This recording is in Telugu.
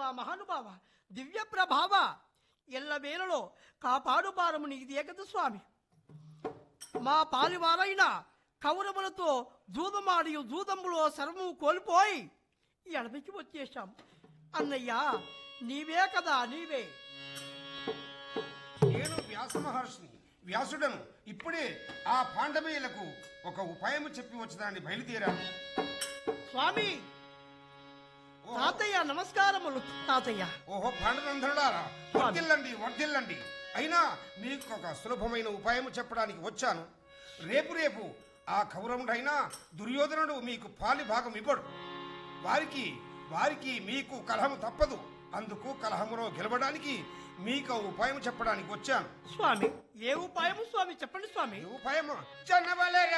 మహానుభావ దివ్య ప్రభావ ఎల్ల వేళలో కాపాడు భారము నీది ఏకదు స్వామి మా పాలివారైన కౌరవులతో జూదమాడి జూదములో సర్వము కోల్పోయి ఈ అడవికి వచ్చేశాం అన్నయ్యా నీవే కదా నీవే నేను వ్యాస మహర్షిని వ్యాసుడను ఇప్పుడే ఆ పాండవీయులకు ఒక ఉపాయము చెప్పి వచ్చదాన్ని బయలుదేరాను స్వామి ఓహో, తాతయ్య నమస్కారములు తాతయ్య ఓహో పాండవంధరులారా వర్దిల్లండి వర్దిల్లండి అయినా మీకు ఒక సులభమైన ఉపాయము చెప్పడానికి వచ్చాను రేపు రేపు ఆ కౌరవుడైనా దుర్యోధనుడు మీకు పాలి భాగం ఇవ్వడు వారికి వారికి మీకు కలహము తప్పదు అందుకు కలహములో గెలవడానికి మీకు ఆ ఉపాయం చెప్పడానికి వచ్చాను స్వామి ఏ ఉపాయము స్వామి చెప్పండి స్వామి ఈ ఉపాయము జనవలె